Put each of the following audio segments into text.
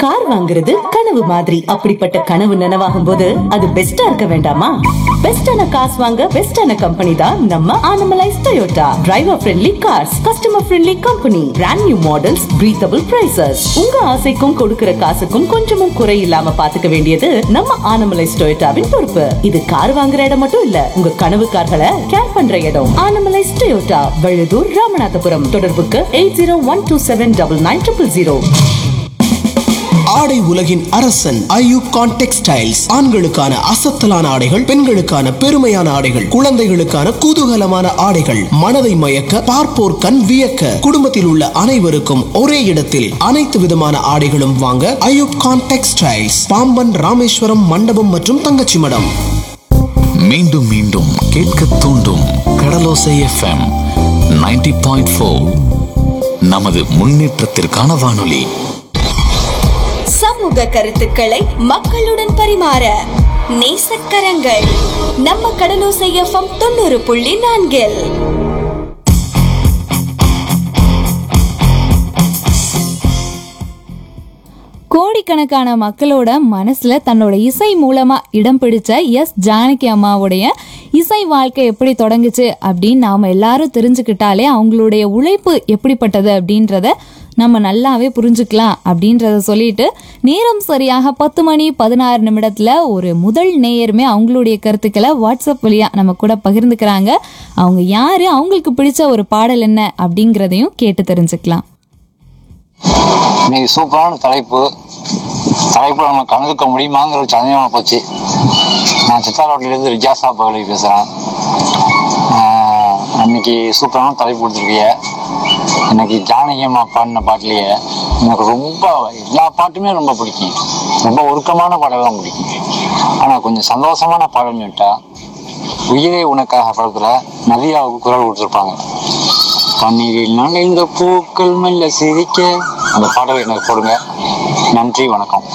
car வாங்குறது கனவு மாதிரி அப்படிப்பட்ட கனவு நனவாகும் போது அது பெஸ்டா இருக்க வேண்டாமா பெஸ்டான காசு வாங்க பெஸ்டான கம்பெனி தான் நம்ம Anamallais Toyota driver friendly cars customer friendly company brand new models breathable prices உங்க ஆசைக்கும் கொடுக்கிற காசுக்கும் கொஞ்சமும் குறை இல்லாம பாத்துக்க வேண்டியது நம்ம ஆனமலைஸ் டொயோட்டாவின் பொறுப்பு இது கார் வாங்குற இடம் மட்டும் இல்ல உங்க கனவு கார்களை கேர் பண்ற இடம் ஆனமலைஸ் டொயோட்டா வழுதூர் ராமநாதபுரம் தொடர்புக்கு eight zero one two seven double nine triple zero ஆடை உலகின் அரசன் ஐயூப் கான் டெக்ஸ்டைல்ஸ் ஆண்களுக்கான அசத்தலான ஆடைகள் பெண்களுக்கான பெருமையான ஆடைகள் குழந்தைகளுக்கான குதூகலமான ஆடைகள் மனதை மயக்க பார்ப்போர் கண் வியக்க குடும்பத்தில் உள்ள அனைவருக்கும் ஒரே இடத்தில் அனைத்து விதமான ஆடைகளும் வாங்க ஐயூப் கான் டெக்ஸ்டைல்ஸ் பாம்பன் ராமேஸ்வரம் மண்டபம் மற்றும் தங்கச்சி மடம் மீண்டும் மீண்டும் கேட்க தூண்டும் கடலோசை எஃப்எம் 90.4 பாயிண்ட் நமது முன்னேற்றத்திற்கான வானொலி சமூக கருத்துக்களை மக்களுடன் பரிமாற நேசக்கரங்கள் நம்ம கடலோசை எஃப்எம் தொண்ணூறு புள்ளி நான்கில் கோடிக்கணக்கான மக்களோட மனசுல தன்னோட இசை மூலமா இடம் பிடிச்ச எஸ் ஜானகி அம்மாவுடைய இசை வாழ்க்கை எப்படி தொடங்குச்சு அப்படின்னு நாம எல்லாரும் தெரிஞ்சுக்கிட்டாலே அவங்களுடைய உழைப்பு எப்படிப்பட்டது அப்படின்றத நம்ம நல்லாவே புரிஞ்சுக்கலாம் அப்படின்றத சொல்லிட்டு நேரம் சரியாக பத்து மணி பதினாறு நிமிடத்துல ஒரு முதல் நேயருமே அவங்களுடைய கருத்துக்களை வாட்ஸ்அப் வழியா நம்ம கூட பகிர்ந்துக்கிறாங்க அவங்க யாரு அவங்களுக்கு பிடிச்ச ஒரு பாடல் என்ன அப்படிங்கிறதையும் கேட்டு தெரிஞ்சுக்கலாம் இன்னைக்கு சூப்பரான தலைப்பு தலைப்பு நம்ம கலந்துக்க முடியுமாங்கிற ஒரு சந்தேகமாக போச்சு நான் சித்தாரோட்டிலேருந்து ரிஜாசா பகலை பேசுகிறேன் அன்னைக்கு சூப்பரான தலைப்பு கொடுத்துருக்கீங்க எனக்கு ஜானகி அம்மா பாடின பாட்டுலேயே எனக்கு ரொம்ப எல்லா பாட்டுமே ரொம்ப பிடிக்கும் ரொம்ப ஒருக்கமான பாடல் தான் பிடிக்கும் ஆனால் கொஞ்சம் சந்தோஷமான பாடல் விட்டா உயிரே உனக்காக படத்தில் நதியாவுக்கு குரல் கொடுத்துருப்பாங்க பன்னீரில் நனைந்த பூக்கள் மெல்ல சிரிக்க அந்த பாடல் எனக்கு போடுங்க நன்றி வணக்கம்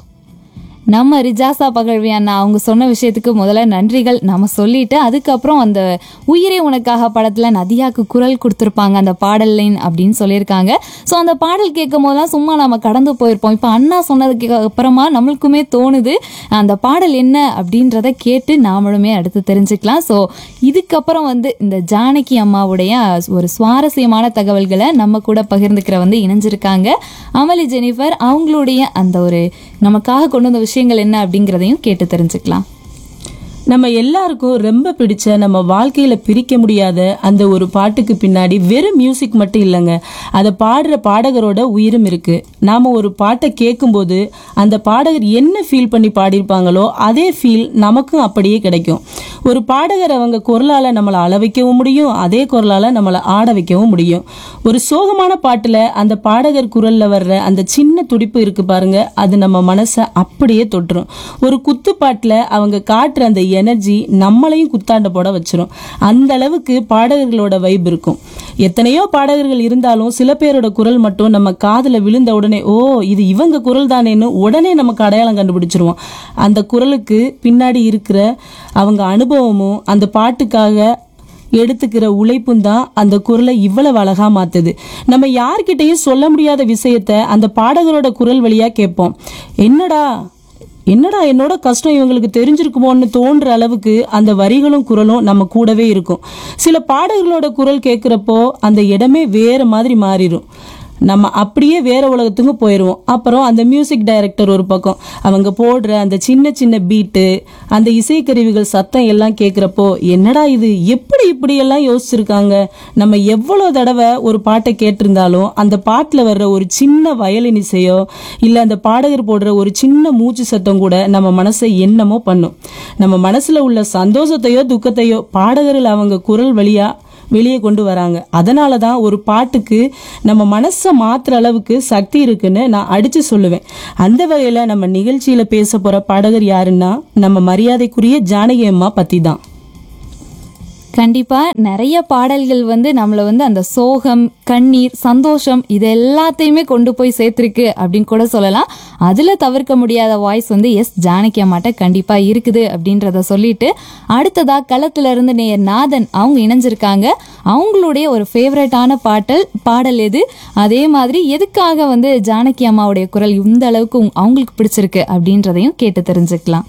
நம்ம ரிஜாசா பகழ்வி அண்ணா அவங்க சொன்ன விஷயத்துக்கு முதல்ல நன்றிகள் நம்ம சொல்லிட்டு அதுக்கப்புறம் அந்த உயிரே உனக்காக படத்துல நதியாக்கு குரல் கொடுத்துருப்பாங்க அந்த பாடல் லைன் அப்படின்னு சொல்லியிருக்காங்க ஸோ அந்த பாடல் கேட்கும் போதெல்லாம் சும்மா நம்ம கடந்து போயிருப்போம் இப்போ அண்ணா சொன்னதுக்கு அப்புறமா நம்மளுக்குமே தோணுது அந்த பாடல் என்ன அப்படின்றத கேட்டு நாமளுமே அடுத்து தெரிஞ்சுக்கலாம் ஸோ இதுக்கப்புறம் வந்து இந்த ஜானகி அம்மாவுடைய ஒரு சுவாரஸ்யமான தகவல்களை நம்ம கூட பகிர்ந்துக்கிற வந்து இணைஞ்சிருக்காங்க அமளி ஜெனிஃபர் அவங்களுடைய அந்த ஒரு நமக்காக கொண்டு வந்த விஷயங்கள் என்ன அப்படிங்கிறதையும் கேட்டு தெரிஞ்சுக்கலாம் நம்ம எல்லாருக்கும் ரொம்ப பிடிச்ச நம்ம வாழ்க்கையில பிரிக்க முடியாத அந்த ஒரு பாட்டுக்கு பின்னாடி வெறும் மியூசிக் மட்டும் இல்லைங்க அதை பாடுற பாடகரோட உயிரும் இருக்கு நாம ஒரு பாட்டை கேட்கும்போது அந்த பாடகர் என்ன ஃபீல் பண்ணி பாடியிருப்பாங்களோ அதே ஃபீல் நமக்கும் அப்படியே கிடைக்கும் ஒரு பாடகர் அவங்க குரலால நம்மளை அள வைக்கவும் முடியும் அதே குரலால நம்மளை ஆட வைக்கவும் முடியும் ஒரு சோகமான பாட்டுல அந்த பாடகர் குரல்ல வர்ற அந்த சின்ன துடிப்பு இருக்கு பாருங்க அது நம்ம மனசை அப்படியே தொட்டுரும் ஒரு குத்து பாட்டுல அவங்க காட்டுற அந்த எனர்ஜி நம்மளையும் குத்தாண்ட போட வச்சிரும் அந்த அளவுக்கு பாடகர்களோட வைப் இருக்கும் எத்தனையோ பாடகர்கள் இருந்தாலும் சில பேரோட குரல் மட்டும் நம்ம காதுல விழுந்த உடனே ஓ இது இவங்க குரல் தானேன்னு உடனே நமக்கு அடையாளம் கண்டுபிடிச்சிருவோம் அந்த குரலுக்கு பின்னாடி இருக்கிற அவங்க அனுபவமும் அந்த பாட்டுக்காக எடுத்துக்கிற உழைப்பும் தான் அந்த குரலை இவ்வளவு அழகா மாத்துது நம்ம யார்கிட்டயும் சொல்ல முடியாத விஷயத்த அந்த பாடகரோட குரல் வழியா கேட்போம் என்னடா என்னடா என்னோட கஷ்டம் இவங்களுக்கு தெரிஞ்சிருக்குமோன்னு தோன்ற அளவுக்கு அந்த வரிகளும் குரலும் நம்ம கூடவே இருக்கும் சில பாடகர்களோட குரல் கேட்குறப்போ அந்த இடமே வேற மாதிரி மாறிடும் நம்ம அப்படியே வேற உலகத்துக்கு போயிடுவோம் அப்புறம் அந்த மியூசிக் டைரக்டர் ஒரு பக்கம் அவங்க போடுற அந்த சின்ன சின்ன பீட்டு அந்த இசைக்கருவிகள் சத்தம் எல்லாம் கேட்குறப்போ என்னடா இது எப்படி இப்படி எல்லாம் யோசிச்சிருக்காங்க நம்ம எவ்வளோ தடவை ஒரு பாட்டை கேட்டிருந்தாலும் அந்த பாட்டில் வர்ற ஒரு சின்ன வயலின் இசையோ இல்லை அந்த பாடகர் போடுற ஒரு சின்ன மூச்சு சத்தம் கூட நம்ம மனசை என்னமோ பண்ணும் நம்ம மனசுல உள்ள சந்தோஷத்தையோ துக்கத்தையோ பாடகர்கள் அவங்க குரல் வழியா வெளியே கொண்டு வராங்க அதனால தான் ஒரு பாட்டுக்கு நம்ம மனசை மாத்துற அளவுக்கு சக்தி இருக்குன்னு நான் அடிச்சு சொல்லுவேன் அந்த வகையில நம்ம நிகழ்ச்சியில பேச போற பாடகர் யாருன்னா நம்ம மரியாதைக்குரிய ஜானகி அம்மா பத்தி தான் கண்டிப்பா நிறைய பாடல்கள் வந்து நம்மள வந்து அந்த சோகம் கண்ணீர் சந்தோஷம் இது எல்லாத்தையுமே கொண்டு போய் சேர்த்திருக்கு அப்படின்னு கூட சொல்லலாம் அதுல தவிர்க்க முடியாத வாய்ஸ் வந்து எஸ் ஜானகி அம்மாட்ட கண்டிப்பா இருக்குது அப்படின்றத சொல்லிட்டு அடுத்ததா களத்துல இருந்து நேயர் நாதன் அவங்க இணைஞ்சிருக்காங்க அவங்களுடைய ஒரு ஃபேவரட்டான பாட்டல் பாடல் எது அதே மாதிரி எதுக்காக வந்து ஜானகி அம்மாவுடைய குரல் இந்த அளவுக்கு உங்க- அவங்களுக்கு பிடிச்சிருக்கு அப்படின்றதையும் கேட்டு தெரிஞ்சுக்கலாம்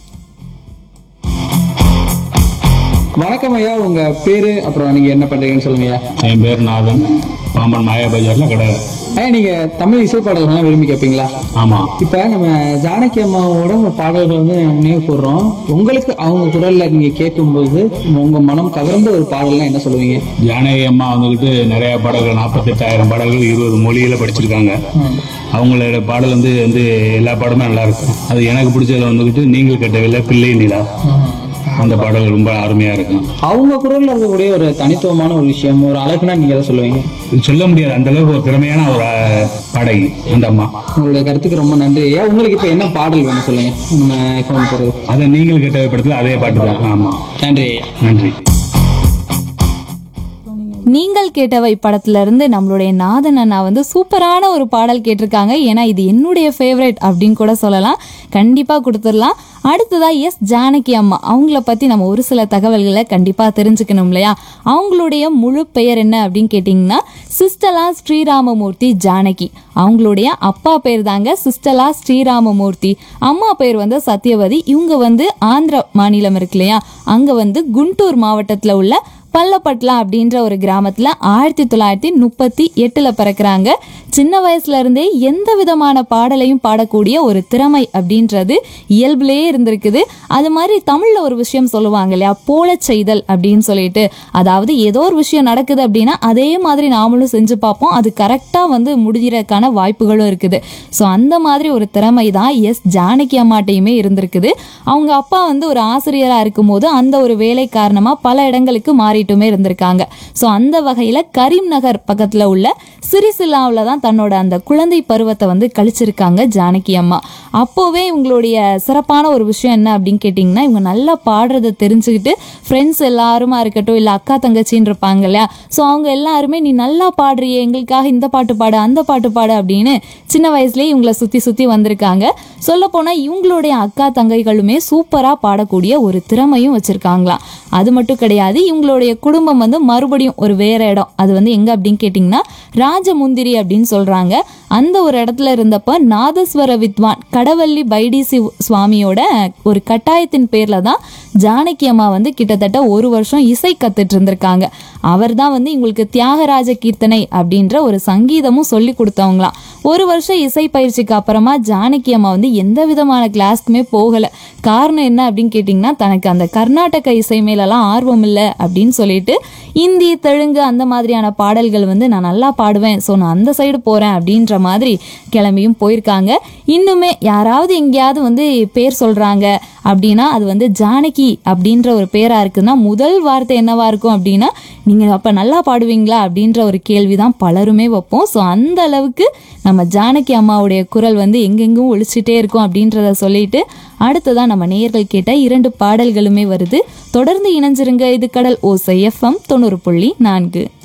வணக்கம் ஐயா உங்க பேரு அப்புறம் நீங்க என்ன பண்றீங்கன்னு சொல்லுங்க ஐயா என் பேர் நாதன் பாம்பன் மாயா பஜார்ல கடை ஐயா நீங்க தமிழ் இசை பாடல்கள்லாம் விரும்பி கேட்பீங்களா ஆமா இப்ப நம்ம ஜானகி அம்மாவோட ஒரு பாடல்கள் வந்து நினைவு கூறுறோம் உங்களுக்கு அவங்க குரல்ல நீங்க கேட்கும்போது உங்க மனம் கவர்ந்த ஒரு பாடல்னா என்ன சொல்லுவீங்க ஜானகி அம்மா வந்துகிட்டு நிறைய பாடல்கள் நாற்பத்தெட்டாயிரம் பாடல்கள் இருபது மொழியில படிச்சிருக்காங்க அவங்களோட பாடல் வந்து வந்து எல்லா பாடமும் நல்லா இருக்கும் அது எனக்கு பிடிச்சதுல வந்துகிட்டு நீங்கள் கேட்டவில்லை பிள்ளை நிலா அந்த பாடல் ரொம்ப அருமையா இருக்கும் அவங்க குரல்ல இருக்கக்கூடிய ஒரு தனித்துவமான ஒரு விஷயம் ஒரு அழகுனா நீங்க எதை சொல்லுவீங்க இது சொல்ல முடியாது அந்த அளவுக்கு ஒரு திறமையான ஒரு அஹ், பாடகி அந்த அம்மா உங்களுடைய கருத்துக்கு ரொம்ப நன்றி ஐயா உங்களுக்கு இப்ப என்ன பாடல் வேணும் சொல்லுங்க நம்ம ஃபோன் போறது அதை நீங்கள் கேட்ட படத்துல அதே பாட்டு தான் ஆமா நன்றி ஐயா நன்றி நீங்கள் கேட்டவை படத்துல இருந்து நம்மளுடைய நாதன் அண்ணா வந்து சூப்பரான ஒரு பாடல் கேட்டிருக்காங்க ஏன்னா இது என்னுடைய ஃபேவரட் அப்படின்னு கூட சொல்லலாம் கண்டிப்பா கொடுத்துடலாம் அடுத்ததா எஸ் ஜானகி அம்மா அவங்கள பத்தி நம்ம ஒரு சில தகவல்களை கண்டிப்பா தெரிஞ்சுக்கணும் இல்லையா அவங்களுடைய முழு பெயர் என்ன அப்படின்னு கேட்டிங்கன்னா சிஸ்டலா ஸ்ரீராமமூர்த்தி ஜானகி அவங்களுடைய அப்பா பேர் தாங்க சிஸ்டலா ஸ்ரீராமமூர்த்தி அம்மா பேர் வந்து சத்யவதி இவங்க வந்து ஆந்திர மாநிலம் இருக்கு இல்லையா அங்க வந்து குண்டூர் மாவட்டத்துல உள்ள பல்லப்பட்லா அப்படின்ற ஒரு கிராமத்துல ஆயிரத்தி தொள்ளாயிரத்தி முப்பத்தி எட்டுல பிறக்கிறாங்க சின்ன வயசுல இருந்தே எந்த விதமான பாடலையும் பாடக்கூடிய ஒரு திறமை அப்படின்றது இயல்பிலேயே இருந்திருக்குது அது மாதிரி தமிழ்ல ஒரு விஷயம் சொல்லுவாங்க இல்லையா போல செய்தல் அப்படின்னு சொல்லிட்டு அதாவது ஏதோ ஒரு விஷயம் நடக்குது அப்படின்னா அதே மாதிரி நாமளும் செஞ்சு பார்ப்போம் அது கரெக்டா வந்து முடிகிறதுக்கான வாய்ப்புகளும் இருக்குது ஸோ அந்த மாதிரி ஒரு திறமை தான் எஸ் ஜானகி அம்மாட்டையுமே இருந்திருக்குது அவங்க அப்பா வந்து ஒரு ஆசிரியரா இருக்கும்போது அந்த ஒரு வேலை காரணமா பல இடங்களுக்கு மாறிட்டுமே இருந்திருக்காங்க ஸோ அந்த வகையில கரீம் நகர் பக்கத்துல உள்ள சிறிசில்லாவில் தான் தன்னோட அந்த குழந்தை பருவத்தை வந்து கழிச்சிருக்காங்க ஜானகி அம்மா அப்போவே இவங்களுடைய சிறப்பான ஒரு விஷயம் என்ன அப்படின்னு கேட்டிங்கன்னா இவங்க நல்லா பாடுறதை தெரிஞ்சுக்கிட்டு ஃப்ரெண்ட்ஸ் எல்லாருமா இருக்கட்டும் இல்லை அக்கா தங்கச்சின்னு இருப்பாங்க இல்லையா ஸோ அவங்க எல்லாருமே நீ நல்லா பாடுறியே எங்களுக்காக இந்த பாட்டு பாடு அந்த பாட்டு பாடு அப்படின்னு சின்ன வயசுலேயே இவங்களை சுற்றி சுற்றி வந்திருக்காங்க சொல்லப்போனால் இவங்களுடைய அக்கா தங்கைகளுமே சூப்பராக பாடக்கூடிய ஒரு திறமையும் வச்சுருக்காங்களாம் அது மட்டும் கிடையாது இவங்களுடைய குடும்பம் வந்து மறுபடியும் ஒரு வேற இடம் அது வந்து எங்க அப்படின்னு கேட்டிங்கன்னா ராஜமுந்திரி அப்படின்னு சொல்றாங்க அந்த ஒரு இடத்துல இருந்தப்ப நாதஸ்வர வித்வான் கடவள்ளி பைடிசி சுவாமியோட ஒரு கட்டாயத்தின் பேர்ல தான் ஜானகி அம்மா வந்து கிட்டத்தட்ட ஒரு வருஷம் இசை கத்துட்டு இருந்திருக்காங்க அவர் தான் வந்து இவங்களுக்கு தியாகராஜ கீர்த்தனை அப்படின்ற ஒரு சங்கீதமும் சொல்லி கொடுத்தவங்களாம் ஒரு வருஷம் இசை பயிற்சிக்கு அப்புறமா ஜானகி அம்மா வந்து எந்த விதமான கிளாஸ்க்குமே போகல காரணம் என்ன அப்படின்னு கேட்டிங்கன்னா தனக்கு அந்த கர்நாடக இசை மேலெல்லாம் ஆர்வம் இல்லை அப்படின்னு சொல்லிட்டு இந்தி தெலுங்கு அந்த மாதிரியான பாடல்கள் வந்து நான் நல்லா பாடுவேன் ஸோ நான் அந்த சைடு போகிறேன் அப்படின்ற மாதிரி கிளம்பியும் போயிருக்காங்க இன்னுமே யாராவது எங்கேயாவது வந்து பேர் சொல்கிறாங்க அப்படின்னா அது வந்து ஜானகி அப்படின்ற ஒரு பேராக இருக்குன்னா முதல் வார்த்தை என்னவா இருக்கும் அப்படின்னா நீங்கள் அப்போ நல்லா பாடுவீங்களா அப்படின்ற ஒரு கேள்வி தான் பலருமே வைப்போம் ஸோ அந்த அளவுக்கு நம்ம ஜானகி அம்மாவுடைய குரல் வந்து எங்கெங்கும் ஒழிச்சிட்டே இருக்கும் அப்படின்றத சொல்லிட்டு அடுத்ததான் நம்ம நேயர்கள் கேட்ட இரண்டு பாடல்களுமே வருது தொடர்ந்து இணைஞ்சிருங்க இது கடல் ஓசை எஃப்எம் தொண்ணூறு புள்ளி நான்கு